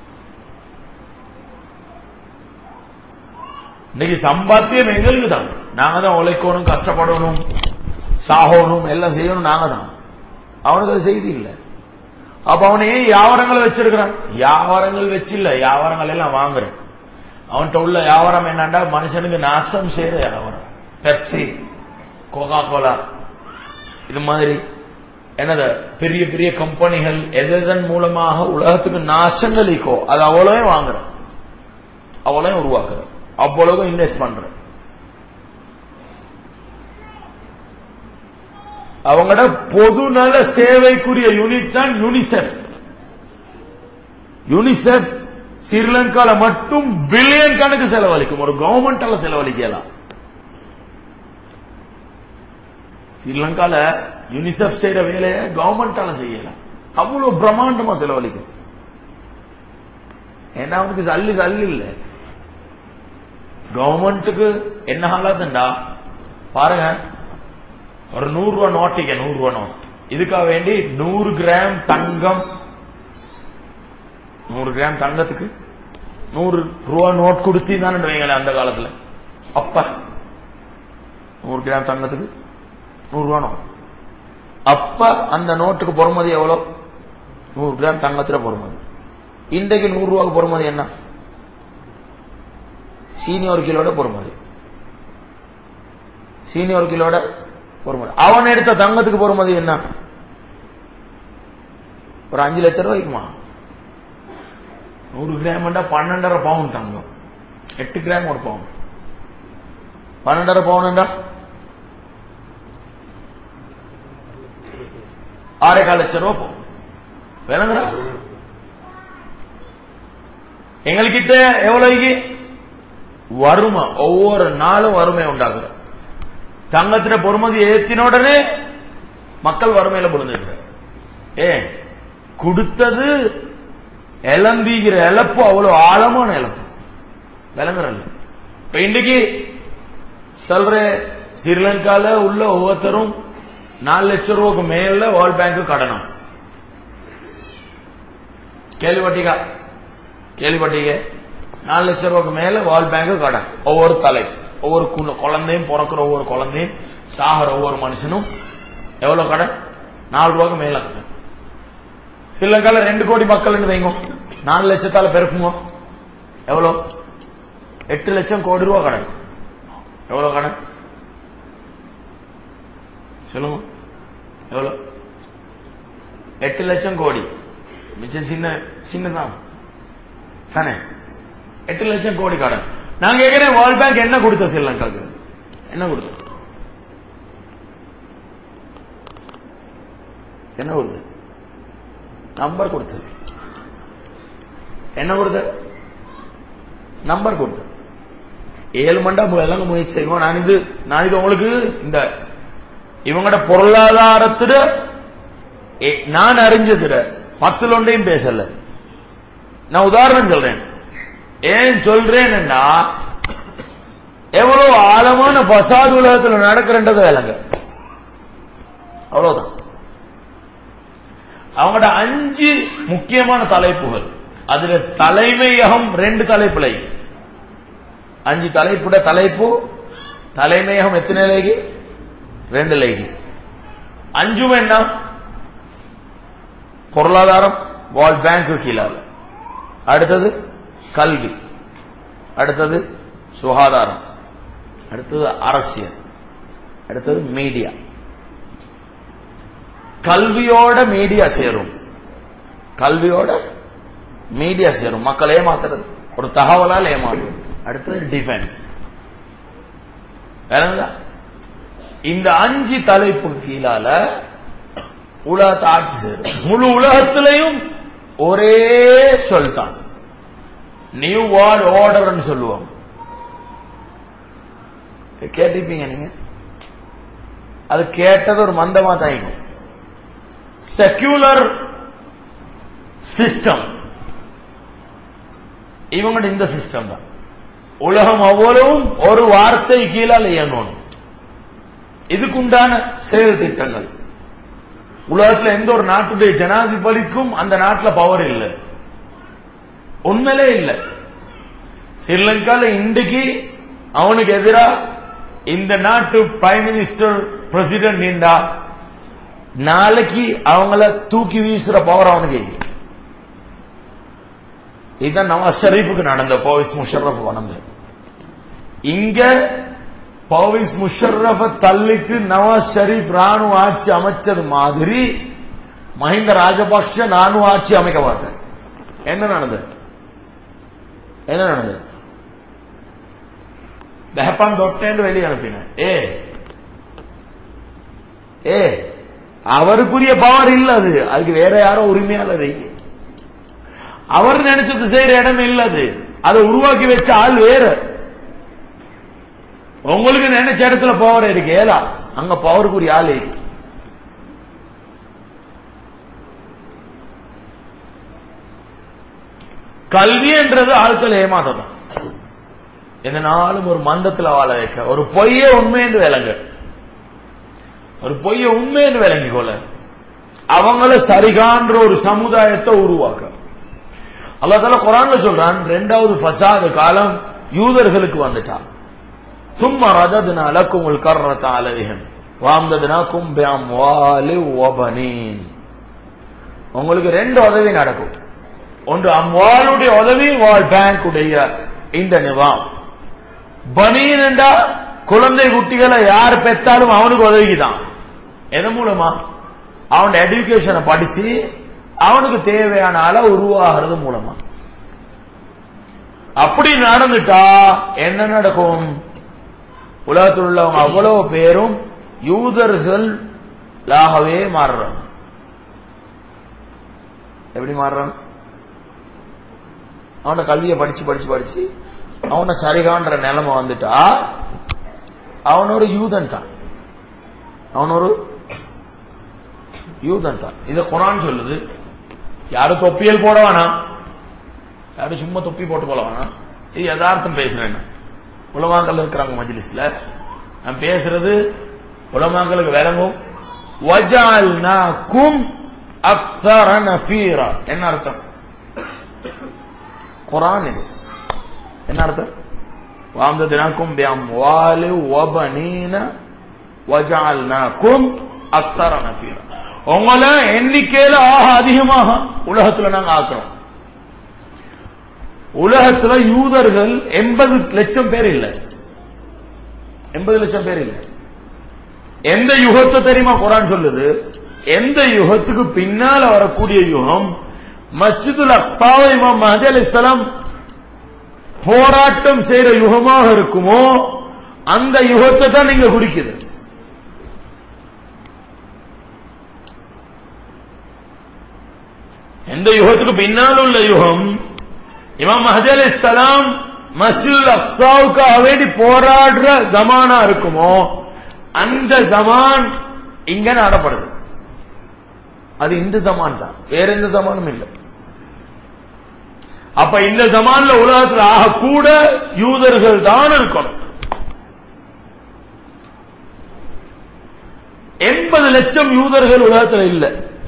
Speaker 1: இன்னைக்கு சம்பாத்தியம் எங்களுக்கு தான் நாங்க தான் உழைக்கணும் கஷ்டப்படணும் சாகணும் எல்லாம் செய்யணும் நாங்க தான் அவனுக்கு அது செய்தி இல்லை அப்ப அவன் ஏன் வியாபாரங்களை வச்சிருக்கிறான் வியாபாரங்கள் வச்சு இல்ல வியாபாரங்கள் எல்லாம் வாங்குறேன் அவன்கிட்ட உள்ள வியாபாரம் என்னண்டா மனுஷனுக்கு நாசம் செய்யற வியாபாரம் பெப்சி கோகா கோலா இது மாதிரி என்னது பெரிய பெரிய கம்பெனிகள் எதன் மூலமாக உலகத்துக்கு நாசங்கள் இருக்கோ அது அவ்வளவே வாங்குற அவ்வளவு உருவாக்குற அவ்வளவு இன்வெஸ்ட் பண்ற அவங்களோட பொதுநல சேவைக்குரிய யூனிட் தான் யூனிசெஃப் யூனிசெஃப் ஸ்ரீலங்கால மட்டும் பில்லியன் கணக்கு செலவழிக்கும் ஒரு கவர்மெண்டால செலவழிக்கலாம் ஸ்ரீலங்கால யூனிசெஃப் செய்யற வேலையை கவர்மெண்டால செய்யலாம் அவ்வளவு பிரம்மாண்டமா செலவழிக்கும் ஏன்னா அவனுக்கு சல்லி சல்லி இல்ல கவர்மெண்ட்டுக்கு என்ன ஹாலாத்துண்டா பாருங்க ஒரு நூறு ரூபா நோட்டிக்க நூறு ரூபா நோட் இதுக்காக வேண்டி நூறு கிராம் தங்கம் நூறு கிராம் தங்கத்துக்கு நூறு ரூபா நோட் கொடுத்து தானே வைங்களேன் அந்த காலத்துல அப்ப நூறு கிராம் தங்கத்துக்கு நூறு ரூபா நோட் அப்ப அந்த நோட்டுக்கு பொறுமதி எவ்வளவு நூறு கிராம் தங்கத்துல பொறுமதி இன்றைக்கு நூறு ரூபாய்க்கு பொறுமதி என்ன சீனியர் கிலோட பொறுமதி சீனியர் கிலோட பொறுமதி அவன் எடுத்த தங்கத்துக்கு பொறுமதி என்ன ஒரு அஞ்சு லட்சம் ரூபாய்க்குமா நூறு கிராம் பன்னெண்டரை பவுன் தங்கம் எட்டு கிராம் ஒரு பவுன் பன்னெண்டரை பவுன்டா ஆறே கால் லட்சம் ரூபாய் போகும் விளங்குறா எங்கள்கிட்ட எவ்வளவுக்கு வறுமை ஒவ்வொரு நாளும் வறுமை உண்டாகுற தங்கத்தின பொறுமதி ஏத்தின உடனே மக்கள் வறுமையில புரிஞ்சுக்கிற ஏ கொடுத்தது இழந்தீங்கிற இழப்பு அவ்வளவு ஆழமான இழப்பு விளங்குறல்ல இப்ப இன்னைக்கு சொல்ற ஸ்ரீலங்கால உள்ள ஒவ்வொருத்தரும் நாலு லட்சம் ரூபாய்க்கு மேல வேர்ல்ட் பேங்க் கடனம் கேள்விப்பட்டீங்க கேள்விப்பட்டீங்க நாலு லட்சம் ரூபாய்க்கு மேல வேர்ல்ட் பேங்க் கடன் ஒவ்வொரு தலை ஒவ்வொரு கு- குழந்தையும் பிறக்கிற ஒவ்வொரு குழந்தையும் சாகிற ஒவ்வொரு மனுஷனும் எவ்வளவு கடன் நாலு ரூபாய்க்கு மேல கடன் ஸ்ரீலங்கால ரெண்டு கோடி மக்கள் வைங்க நாலு லட்சத்தால பெருக்குங்க எவ்வளவு எட்டு லட்சம் கோடி ரூபாய் கடன் எவ்வளவு கடன் சொல்லுங்க எவ்வளவு எட்டு லட்சம் கோடி மிச்சம் சின்ன சின்னதான் தானே எட்டு லட்சம் கோடி கடன் நான் கேட்கிறேன் வேர்ல்ட் பேங்க் என்ன கொடுத்த ஸ்ரீலங்காக்கு என்ன கொடுத்த என்ன கொடுத்து நம்பர் கொடுத்தது என்ன கொடுத்தது நம்பர் கொடுத்தது ஏழு மண்டா எல்லாம் முயற்சி செய்வோம் நான் இது நான் இது உங்களுக்கு இந்த இவங்களோட பொருளாதாரத்துல ஏ- நான் அறிஞ்சதுல பத்துல ஒன்றையும் பேசல நான் உதாரணம் சொல்றேன் ஏன் சொல்றேன்னா எவ்வளவு ஆழமான பசாது உலகத்தில் நடக்கிறன்றது விளங்க அவ்வளவுதான் அவங்களோட அஞ்சு முக்கியமான தலைப்புகள் அதுல தலைமையகம் ரெண்டு தலைப்புல அஞ்சு தலைப்புட தலைப்பு தலைமையகம் எத்தனை லேகி ரெண்டு லேகி அஞ்சும் என்ன பொருளாதாரம் வேர்ல்ட் பேங்க் கீழால அடுத்தது கல்வி அடுத்தது சுகாதாரம் அடுத்தது அரசியல் அடுத்தது மீடியா கல்வியோட மீடியா சேரும் கல்வியோட மீடியா சேரும் மக்கள் ஏமாத்துறது ஒரு தகவலால் ஏமாத்தும் அடுத்தது டிஃபென்ஸ் வேற என்ன? இந்த அஞ்சு தலைப்பு கீழால உலகத்தை ஆட்சி சேரும் முழு உலகத்திலையும் ஒரே சொல் தான் நியூ வேர்ல்ட் ஆர்டர்னு சொல்லுவோம் கேட்டிருப்பீங்க நீங்க அது கேட்டது ஒரு மந்தமா தான் இருக்கும் செக்யூலர் சிஸ்டம் இவங்களோட இந்த சிஸ்டம் தான் உலகம் அவ்வளவும் ஒரு வார்த்தை கீழால் இயங்கணும் இதுக்குண்டான செயல் திட்டங்கள் உலகத்துல எந்த ஒரு நாட்டுடைய ஜனாதிபதிக்கும் அந்த நாட்டுல பவர் இல்லை உண்மையிலே இல்லை ஸ்ரீலங்கால இன்றைக்கு அவனுக்கு எதிரா இந்த நாட்டு பிரைம் மினிஸ்டர் பிரசிடென்ட் நின்றா நாளைக்கு அவங்கள தூக்கி வீசுற பவர் அவனுக்கு இல்லை. இதுதான் நவாஸ் ஷரீஃபுக்கு நடந்த பர்வேஸ் முஷர்ரஃப் நடந்தது இங்க பர்வேஸ் முஷர்ரஃப தள்ளிட்டு நவாஸ் ஷரீஃப் ராணுவ ஆட்சி அமைச்சது மாதிரி மஹிந்த ராஜபக்ஷ ராணுவ ஆட்சி அமைக்க மாட்டார் என்ன நடந்தது என்ன நடந்தது தெஹப்பான் தொட்டேன்னு வெளியே அனுப்பின ஏ ஏ அவருக்குரிய பவர் இல்ல அது அதுக்கு வேற யாரோ உரிமையாளர் அவர் நினைச்சது செய்யற இடம் இல்ல அது அதை உருவாக்கி வச்ச ஆள் வேற உங்களுக்கு நினைச்ச இடத்துல பவர் இருக்கு ஏதா அங்க பவருக்குரிய ஆள் இருக்கு கல்வின்றது ஆட்கள் ஏமாத்ததான் எந்த நாளும் ஒரு மந்தத்துல வாழ வைக்க ஒரு பொய்ய உண்மை என்று விளங்க ஒரு பொய்ய உண்மை என்று விளங்கி கொள்ள அவங்கள சரிகான்ற ஒரு சமுதாயத்தை உருவாக்க அல்லா தால குரான்ல சொல்றான் ரெண்டாவது ஃபசாது காலம் யூதர்களுக்கு வந்துட்டான் சும்மா ரததுனா லக்கும் கர்ரத அலைஹிம் வாம்ததுனாக்கும் பிஅம்வாலி வபனீன் உங்களுக்கு ரெண்டு உதவி நடக்கும் ஒன்று அம்வாலுடைய உதவி வால் பேங்க் உடைய இந்த நிவாம் பனீன் என்றா குழந்தை குட்டிகளை யார் பெற்றாலும் அவனுக்கு உதவிக்குதான் எதன் மூலமா அவன் எடுகேஷனை படிச்சு அவனுக்கு தேவையான அளவு உருவாகிறது மூலமா அப்படி நடந்துட்டா என்ன நடக்கும் உலகத்தில் உள்ளவங்க அவ்வளவு பேரும் யூதர்களாகவே மாறுறாங்க எப்படி மாறுறாங்க அவன கல்வியை படிச்சு படிச்சு படிச்சு அவன சரிகான்ற நிலைமை வந்துட்டா அவன் ஒரு யூதன் தான் அவன் ஒரு யூதன் தான் இத குரான் சொல்லுது யாரும் தொப்பியல் போட வேணாம் யாரும் சும்மா தொப்பி போட்டு போல வேணாம் இது யதார்த்தம் பேசுறேன் உலமாக்கள் இருக்கிறாங்க மஜ்லிஸ்ல நான் பேசுறது உலமாக்களுக்கு விளங்கும் வஜால்னாக்கும் அக்தர நஃபீரா என்ன அர்த்தம் குரான் இது என்ன அர்த்தம் வாம்ததினாக்கும் பிஅம்வாலி வபனீன வஜஅல்னாக்கும் அக்தர நஃபீரா உங்களை எண்ணிக்கையில ஆக அதிகமாக உலகத்துல நாங்க ஆக்குறோம் உலகத்துல யூதர்கள் எண்பது லட்சம் பேர் இல்ல எண்பது லட்சம் பேர் இல்ல எந்த யுகத்தை தெரியுமா குரான் சொல்லுது எந்த யுகத்துக்கு பின்னால வரக்கூடிய யுகம் மஸ்ஜிதுல் அக்ஸாவை இமாம் மஹதி அலைஹிஸ்ஸலாம் போராட்டம் செய்யற யுகமாக இருக்குமோ அந்த யுகத்தை தான் நீங்க குறிக்குது எந்த யுகத்துக்கு பின்னால் உள்ள யுகம் இமாம் மஹதி அலைஹிஸ்ஸலாம் மஸ்ஜிதுல் அக்ஸாவுக்காக வேண்டி போராடுற ஜமானா இருக்குமோ அந்த ஜமான் இங்க நடப்படுது அது இந்த ஜமான் தான் வேற எந்த ஜமானும் இல்லை அப்ப இந்த ஜமான்ல உலகத்தில் ஆக கூட யூதர்கள் தான் இருக்கணும் எண்பது லட்சம் யூதர்கள் உலகத்தில் இல்ல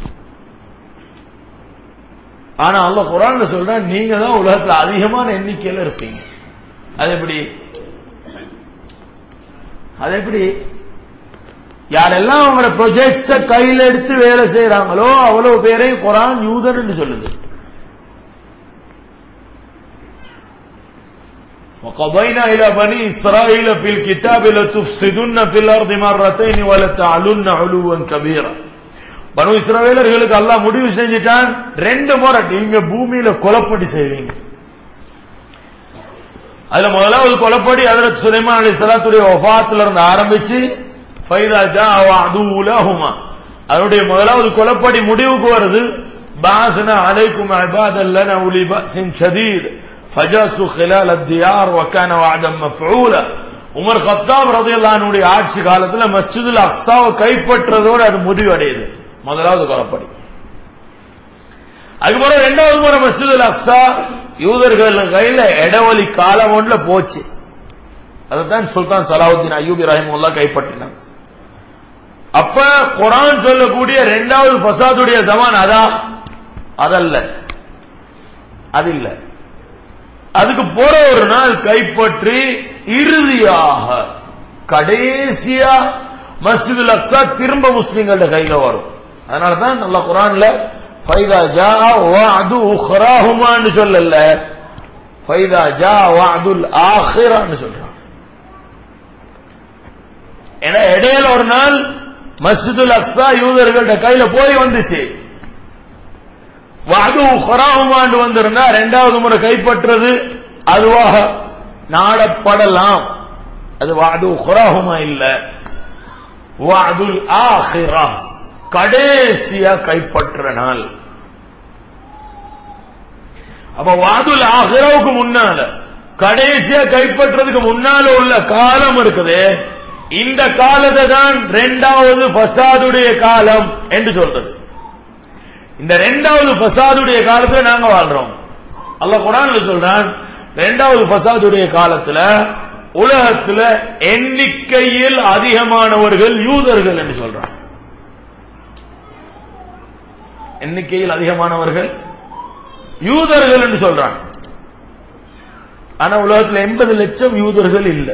Speaker 1: ஆனா அல்ல குரான்ல சொல்றான் நீங்க தான் உலகத்துல அதிகமான எண்ணிக்கையில இருப்பீங்க அது எப்படி அது எப்படி யாரெல்லாம் அவங்களோட ப்ரொஜெக்ட்ஸ கையில எடுத்து வேலை செய்யறாங்களோ அவ்வளவு பேரையும் குரான் யூதர் என்று சொல்லுது وقضينا إلى بني إسرائيل في الكتاب لتفسدن في الأرض مرتين ولتعلن علوا كبيرا பனு இஸ்ரவேலர்களுக்கு அல்லாஹ் முடிவு செஞ்சிட்டான் ரெண்டு முறை நீங்க பூமியில கொலப்படி செய்வீங்க அதுல முதலாவது கொலப்படி அதுல சுலைமான் அலி சலாத்துடைய ஒஃபாத்துல இருந்து ஆரம்பிச்சு ஃபைதா ஜா அதுலஹுமா அதனுடைய முதலாவது கொலப்படி முடிவுக்கு வருது பாசனா அலைக்கும் இபாதல்லன உலி பஸின் ஷதீத் ஃபஜாசு خلال الديار وكان وعدا مفعولا உமர் கத்தாப் ரதியல்லானுடைய ஆட்சி காலத்துல மஸ்ஜிதுல் அக்ஸாவை கைப்பற்றதோடு அது முடிவடையுது முதலாவது கொலப்படி அதுக்கப்புறம் ரெண்டாவது முறை மஸ்ஜிதுல் அக்ஸா யூதர்கள் கையில இடவழி காலம் ஒன்றுல போச்சு அதுதான் சுல்தான் சலாவுத்தீன் அய்யூப் ரஹிமுல்லா கைப்பற்றினாங்க அப்ப குரான் சொல்லக்கூடிய ரெண்டாவது பசாதுடைய ஜமான் அதா அதல்ல அது இல்ல அதுக்கு போற ஒரு நாள் கைப்பற்றி இறுதியாக கடைசியா மஸ்ஜிதுல் அக்ஸா திரும்ப முஸ்லிம்கள கையில வரும் அதனால தான் நல்ல குரான்ல ஃபைதா ஜா வஅது உக்ராஹுமான்னு சொல்லல ஃபைதா ஜா வஅதுல் ஆখিরাன்னு சொல்றான் ஏன்னா இடையில ஒரு நாள் மஸ்ஜிதுல் அக்ஸா யூதர்கள்ட்ட கையில போய் வந்துச்சு வாது ஹொராகுமாண்டு வந்திருந்தா ரெண்டாவது முறை கைப்பற்றது அதுவாக நாடப்படலாம் அது வாது ஹொராகுமா இல்ல வாதுல் ஆஹிரா கடைசியா கைப்பற்ற நாள் அப்ப வாதுல் ஆஹிராவுக்கு முன்னால கடைசியா கைப்பற்றதுக்கு முன்னால உள்ள காலம் இருக்குது இந்த காலத்தை தான் இரண்டாவது ஃபசாதுடைய காலம் என்று சொல்றது இந்த இரண்டாவது ஃபசாதுடைய காலத்துல நாங்க வாழ்றோம் அல்லாஹ் குரான்ல சொல்றான் இரண்டாவது ஃபசாதுடைய காலத்துல உலகத்துல எண்ணிக்கையில் அதிகமானவர்கள் யூதர்கள் என்று சொல்றான் எண்ணிக்கையில் அதிகமானவர்கள் யூதர்கள் என்று சொல்றான் ஆனா உலகத்துல எண்பது லட்சம் யூதர்கள் இல்லை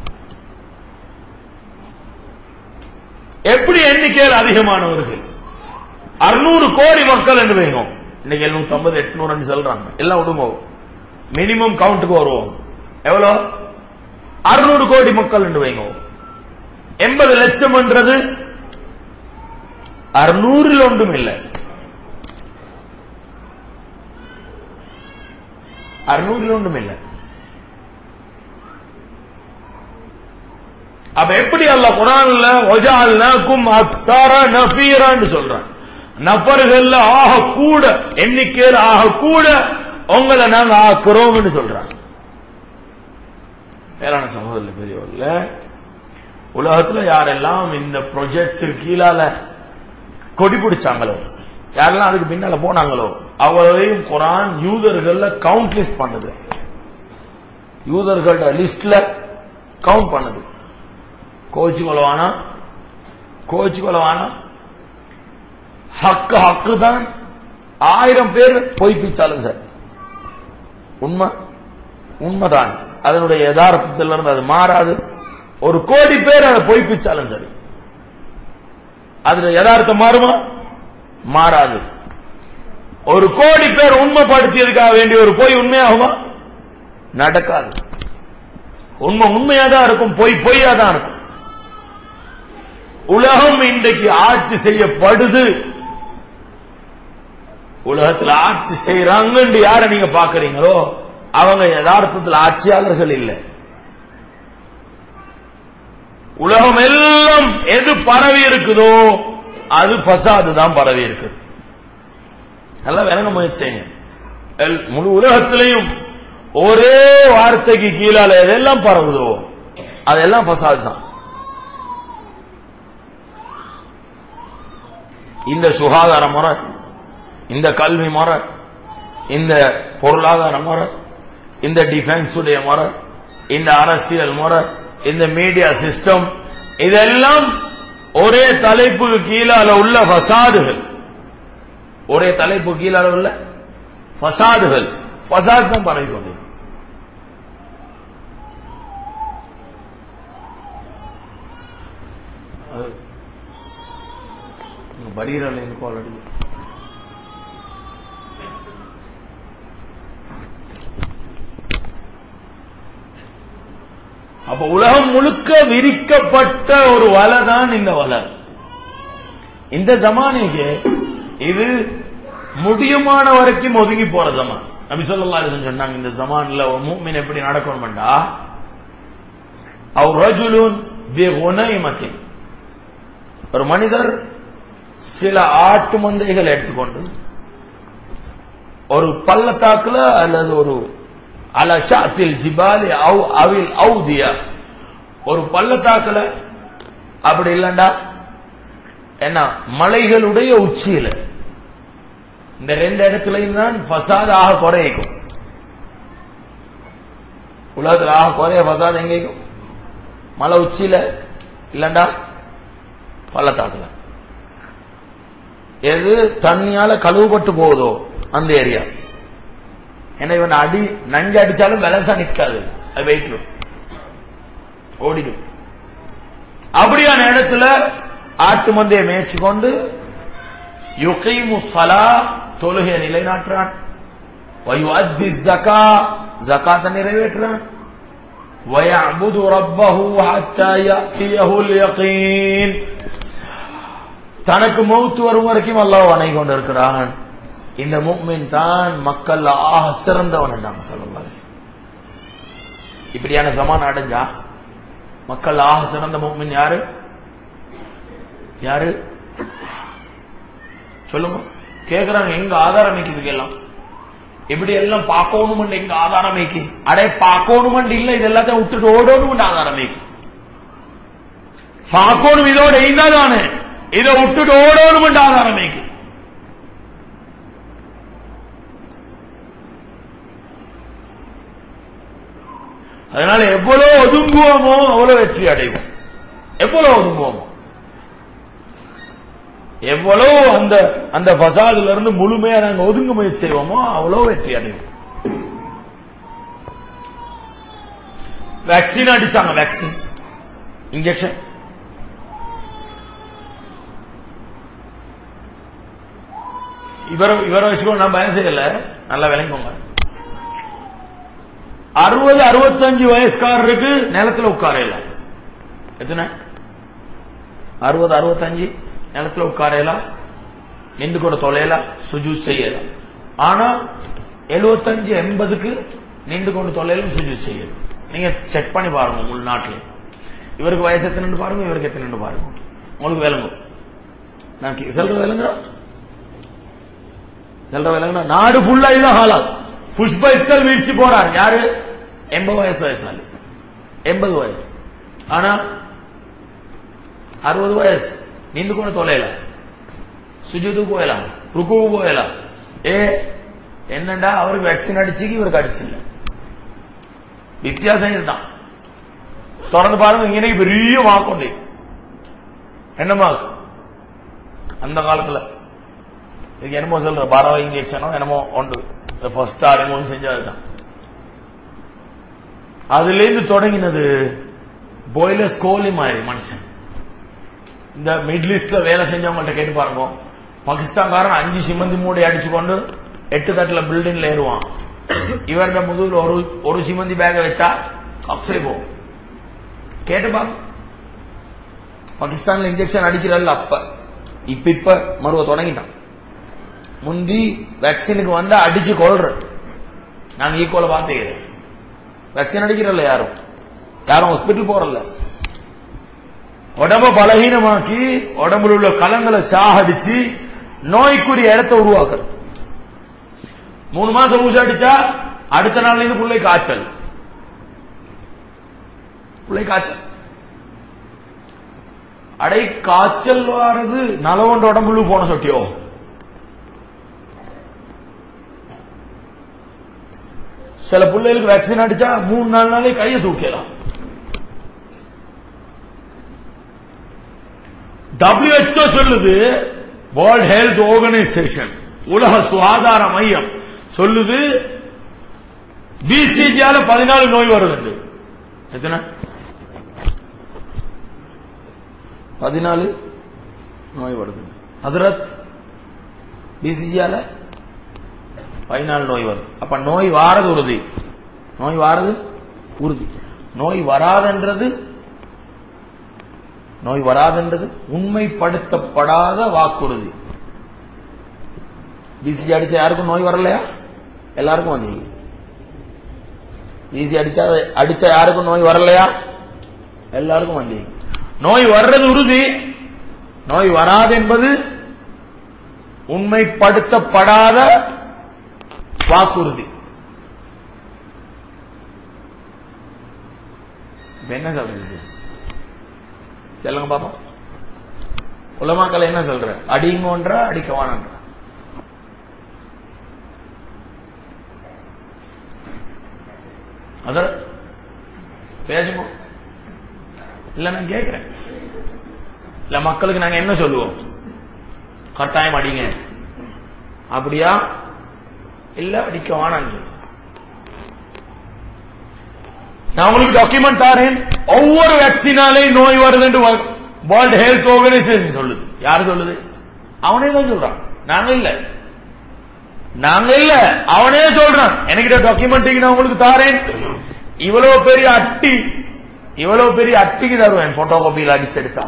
Speaker 1: எப்படி எண்ணிக்கையில் அதிகமானவர்கள் அறுநூறு கோடி மக்கள் என்று வைங்க இன்னைக்கு எழுநூத்தி ஐம்பது எட்நூறு சொல்றாங்க எல்லாம் விடுமோ மினிமம் கவுண்ட்டுக்கு வருவோம் எவ்வளவு அறுநூறு கோடி மக்கள் என்று வைங்க எண்பது லட்சம் என்றது அறுநூறில் ஒன்றும் இல்லை அறுநூறில் ஒன்றும் இல்லை அப்ப எப்படி அல்ல குரான்ல ஒஜால்னாக்கும் அக்சாரா நஃபீரான்னு சொல்றான் நபர்கள்ல ஆக கூட எண்ணிக்கையில் ஆக கூட உங்களை நாங்க ஆக்குறோம்னு சொல்றாங்க மேலான சகோதரர் பெரியவர்ல உலகத்துல யாரெல்லாம் இந்த ப்ரொஜெக்ட்ஸ் கீழால கொடி பிடிச்சாங்களோ யாரெல்லாம் அதுக்கு பின்னால போனாங்களோ அவரையும் குரான் யூதர்கள்ல கவுண்ட் லிஸ்ட் பண்ணுது யூதர்களோட லிஸ்ட்ல கவுண்ட் பண்ணுது கோச்சு கொலவானா கோச்சு கொலவானா ஹக்கு ஹக்கு தான் ஆயிரம் பேர் பொய் பிச்சாலும் சார் உண்மை உண்மைதான் அதனுடைய யதார்த்தத்திலிருந்து அது மாறாது ஒரு கோடி பேர் அதை பொய் பிச்சாலும் சரி அதுல யதார்த்தம் மாறுமா மாறாது ஒரு கோடி பேர் உண்மைப்படுத்தியதுக்காக வேண்டிய ஒரு பொய் உண்மையாகுமா நடக்காது உண்மை உண்மையா தான் இருக்கும் பொய் பொய்யா தான் இருக்கும் உலகம் இன்றைக்கு ஆட்சி செய்யப்படுது உலகத்தில் ஆட்சி செய்யறாங்க யார நீங்க பாக்குறீங்களோ அவங்க யதார்த்தத்தில் ஆட்சியாளர்கள் இல்லை உலகம் எல்லாம் எது பரவி இருக்குதோ அது பசாது தான் பரவி இருக்கு நல்லா விளங்க முயற்சி செய்யுங்க எல்- முழு உலகத்திலையும் ஒரே வார்த்தைக்கு கீழால எதெல்லாம் பரவுதோ அதெல்லாம் பசாது தான் இந்த சுகாதார முறை இந்த கல்வி முறை இந்த பொருளாதார முறை இந்த டிஃபென்ஸ் உடைய முறை இந்த அரசியல் முறை இந்த மீடியா சிஸ்டம் இதெல்லாம் ஒரே தலைப்புக்கு கீழால உள்ள ஃபசாதுகள் ஒரே தலைப்பு கீழால உள்ள ஃபசாதுகள் ஃபசாத் தான் பரவி கொண்டு பரீரல் எனக்கு ஆல்ரெடி அப்ப உலகம் முழுக்க விரிக்கப்பட்ட ஒரு வலை தான் இந்த வலை இந்த ஜமானிக்கு இது முடியுமான வரைக்கும் ஒதுங்கி போற ஜமான் நபி ஸல்லல்லாஹு அலைஹி வஸல்லம் சொன்னாங்க இந்த ஜமான்ல ஒரு மூமின் எப்படி நடக்கணும்டா அவர் ரஜுலுன் பி குனைமத்தின் ஒரு மனிதர் சில ஆட்டு மந்தைகள் எடுத்துக்கொண்டு ஒரு பள்ளத்தாக்குல அல்லது ஒரு அலஷாத்தில் ஜிபாலி அவு அவில் அவுதியா ஒரு பள்ளத்தாக்குல அப்படி இல்லண்டா என்ன மலைகளுடைய உச்சியில இந்த ரெண்டு இடத்துலயும் தான் ஃபசாத் ஆக குறையும் உலகத்துல ஆக குறைய ஃபசாத் எங்கேயும் மலை உச்சியில இல்லண்டா பள்ளத்தாக்குல எது தண்ணியால கழுவுபட்டு போகுதோ அந்த ஏரியா ஏன்னா இவன் அடி நஞ்சு அடிச்சாலும் விலசா நிற்காது அது வெயிட்லும் ஓடிடும் அப்படியான இடத்துல ஆட்டு மந்தையை மேய்ச்சி கொண்டு யுகீமு ஸலா தொழுகை நிலைநாட்டுறான் வயுஅத்தி ஸகா ஜகாத்தை நிறைவேற்றுறான் ويعبد ربه حتى يأتيه اليقين தனக்கு மௌத்து வரும் வரைக்கும் அல்லாஹ் வணங்கி கொண்டிருக்கிறான் இந்த முக்மின் தான் மக்கள் ஆக சிறந்தவன் என்றாங்க சொல்லலாம் இப்படியான சமான் அடைஞ்சா மக்கள் ஆக சிறந்த முக்மின் யாரு யாரு சொல்லுங்க கேக்குறாங்க எங்க ஆதாரம் வைக்குதுக்கு எல்லாம் இப்படி எல்லாம் பார்க்கணும் எங்க ஆதாரம் வைக்கு அடே பார்க்கணும் இல்ல இது எல்லாத்தையும் விட்டுட்டு ஓடணும் ஆதாரம் வைக்கு பார்க்கணும் இதோட இருந்தாதானே இதை விட்டுட்டு ஓடணும் ஆதாரம் வைக்கு அதனால எவ்வளவு ஒதுங்குவோமோ அவ்வளவு வெற்றி அடைவோம் எவ்வளவு ஒதுங்குவோமோ எவ்வளவு அந்த அந்த பசாதுல இருந்து முழுமையா நாங்க ஒதுங்க முயற்சி செய்வோமோ அவ்வளவு வெற்றி அடைவோம் வேக்சின் அடிச்சாங்க வேக்சின் இன்ஜெக்ஷன் இவரை இவரை வச்சுக்கோ நான் பயம் செய்யல நல்லா விளங்குங்க அறுபது அறுபத்தஞ்சு வயசுக்காரருக்கு நிலத்துல உட்கார இல்ல எத்தனை அறுபது அறுபத்தஞ்சு நிலத்துல உட்காரலாம் நின்று கூட தொலையலாம் சுஜு செய்யலாம் ஆனா எழுபத்தஞ்சு எண்பதுக்கு நின்று கொண்டு தொலையலும் சுஜு செய்யலாம் நீங்க செக் பண்ணி பாருங்க உங்க நாட்டில் இவருக்கு வயசு எத்தனை பாருங்க இவருக்கு எத்தனை பாருங்க உங்களுக்கு விளங்கும் நான் சொல்ற விளங்குறோம் சொல்ற விளங்குறோம் நாடு ஃபுல்லா இதுதான் ஹாலாத் புஷ்ப இஸ்தல் வீழ்ச்சி போறார் யாரு எண்பது வயசு வயசாளி எண்பது வயசு ஆனா அறுபது வயசு நின்று கூட தொலையலாம் சுஜித்துக்கு போயலாம் ருக்குவுக்கு போயலாம் ஏ என்னண்டா அவருக்கு வேக்சின் அடிச்சுக்கு இவருக்கு அடிச்சில்ல வித்தியாசம் இதுதான் தொடர்ந்து பாருங்க இங்கே பெரிய வாக்குண்டு என்ன மார்க் அந்த காலத்துல இதுக்கு என்னமோ சொல்ற பாரவ இன்ஜெக்ஷனோ என்னமோ ஒன்று ஃபர்ஸ்ட் என்னமோ செஞ்சதுதான் அதுல இருந்து தொடங்கினது பாய்லர் கோலி மாதிரி மனுஷன் இந்த மிடில் ஈஸ்ட்ல வேலை செஞ்சவங்கள்ட்ட கேட்டு பாருங்க பாகிஸ்தான்காரன் அஞ்சு சிமந்தி மூடி அடிச்சு கொண்டு எட்டு தட்டுல பில்டிங்ல ஏறுவான் இவர்கிட்ட முதுகுல ஒரு ஒரு சிமந்தி பேக வச்சா அப்சை போகும் கேட்டு பாருங்க பாகிஸ்தான்ல இன்ஜெக்ஷன் அடிக்கிறல்ல அப்ப இப்ப இப்ப மறுவ தொடங்கிட்டான் முந்தி வேக்சினுக்கு வந்தா அடிச்சு கொள்ற நாங்க ஈக்குவல பாத்துக்கிறேன் வேக்சின் அடிக்கிறல்ல யாரும் யாரும் ஹாஸ்பிட்டல் போறல உடம்ப பலகீனமாக்கி உடம்புல உள்ள கலங்களை சாகடிச்சு நோய்க்குரிய இடத்தை உருவாக்குறது மூணு மாசம் ஊசி அடிச்சா அடுத்த நாள்ல இருந்து பிள்ளை காய்ச்சல் பிள்ளை காய்ச்சல் அடை காய்ச்சல் வாரது நலவொண்ட உடம்புல போன சொட்டியோ சில பிள்ளைகளுக்கு வேக்சின் அடிச்சா மூணு நாலு நாளே கையை தூக்கலாம் டபிள்யூஹெச்ஓ சொல்லுது வேர்ல்ட் ஹெல்த் ஆர்கனைசேஷன் உலக சுகாதார மையம் சொல்லுது பிசிஜியால பதினாலு நோய் வருது எத்தனை பதினாலு நோய் வருது ஹதரத் பிசிஜியால பதினாலு நோய் வரும் அப்ப நோய் வாரது உறுதி நோய் வாரது உறுதி நோய் வராதன்றது நோய் வராதுன்றது உண்மைப்படுத்தப்படாத வாக்குறுதி பிசி அடிச்சா யாருக்கும் நோய் வரலையா எல்லாருக்கும் வந்து பிசி அடிச்சா அடிச்சா யாருக்கும் நோய் வரலையா எல்லாருக்கும் வந்து நோய் வர்றது உறுதி நோய் வராது என்பது உண்மைப்படுத்தப்படாத வாக்குறுதி என்ன சொல்றது சொல்லுங்க பாப்போம் உலமாக்கள் என்ன சொல்ற அடிங்கோன்ற அடிக்கவானன்ற அத பேசுவோம் இல்ல நான் கேட்கிறேன் இல்ல மக்களுக்கு நாங்க என்ன சொல்லுவோம் கட்டாயம் அடிங்க அப்படியா இல்ல அடிக்க வானான்னு சொல்லு நான் உங்களுக்கு டாக்குமெண்ட் தாரேன் ஒவ்வொரு வேக்சினாலே நோய் வருதுன்னு வேர்ல்ட் ஹெல்த் ஆர்கனைசேஷன் சொல்லுது யாரு சொல்லுது அவனே தான் சொல்றான் நாங்க இல்ல நாங்க இல்ல அவனே சொல்றான் என்கிட்ட டாக்குமெண்ட் நான் உங்களுக்கு தாரேன் இவ்வளவு பெரிய அட்டி இவ்வளவு பெரிய அட்டிக்கு தருவேன் போட்டோ காப்பியில் அடிச்சு எடுத்தா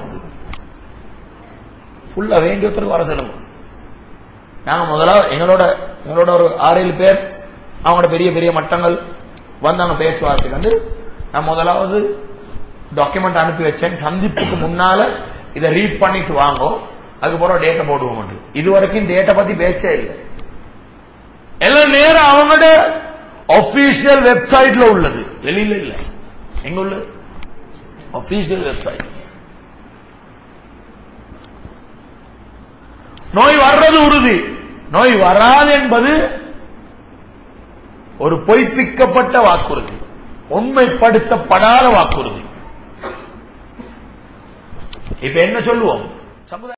Speaker 1: ஃபுல்லா வேண்டியவருக்கு வர சொல்லுங்க நாங்க முதலாவது எங்களோட எங்களோட ஒரு ஆறு ஏழு பேர் அவங்களோட பெரிய பெரிய மட்டங்கள் வந்தாங்க பேச்சுவார்த்தைக்கு வந்து நான் முதலாவது டாக்குமெண்ட் அனுப்பி வச்சேன் சந்திப்புக்கு முன்னால இதை ரீட் பண்ணிட்டு வாங்கோ அதுக்கப்புறம் டேட்டா போடுவோம் இது வரைக்கும் டேட்டா பத்தி பேச்சே இல்லை எல்லாம் நேரம் அவங்களோட ஒபிஷியல் வெப்சைட்ல உள்ளது வெளியில இல்ல எங்க உள்ளது ஒபிஷியல் வெப்சைட் நோய் வர்றது உறுதி நோய் வராது என்பது ஒரு பொய்ப்பிக்கப்பட்ட வாக்குறுதி உண்மைப்படுத்தப்படாத வாக்குறுதி இப்ப என்ன சொல்லுவோம் சமுதாய